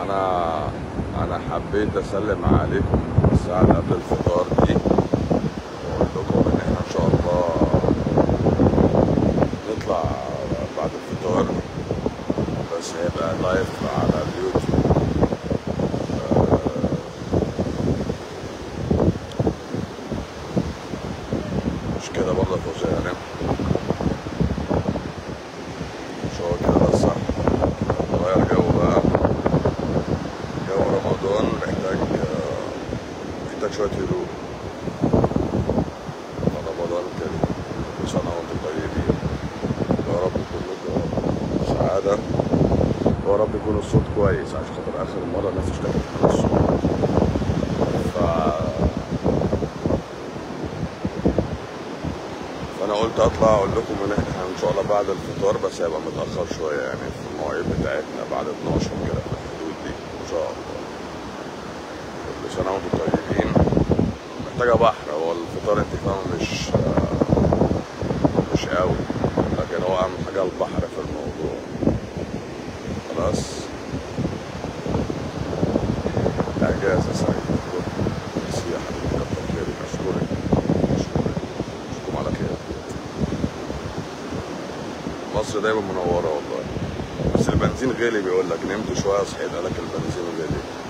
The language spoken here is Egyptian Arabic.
انا انا حبيت اسلم عليكم الساعه اللي قبل الفطار دي واقول لكم ان احنا ان شاء الله نطلع بعد الفطار بس هيبقى لايف على اليوتيوب مش كده برضه يا فوزي يعني مش هو كده ده الصح نغير جو بقى جو رمضان محتاج محتاج شوية هدوء رمضان كريم كل سنة وانتم طيبين يا رب كلكم سعادة ويا رب يكون الصوت كويس عشان خاطر آخر مرة الناس اشتكت من الصوت ف فانا قلت اطلع اقول لكم ان احنا ان شاء الله بعد الفطار بس هيبقى متاخر شويه يعني في المواعيد بتاعتنا بعد 12 كده في الحدود دي ان شاء الله كل سنه وانتم طيبين محتاجه بحر هو الفطار انت فاهم مش مش قوي لكن هو اهم حاجه البحر في الموضوع خلاص اجازه سعيده ميرسي يا حبيبي كتر خيرك اشكرك اشكرك اشكركم على خير مصر دايما منوره والله بس البنزين غالي بيقول لك نمت شويه صحيت قال لك البنزين غالي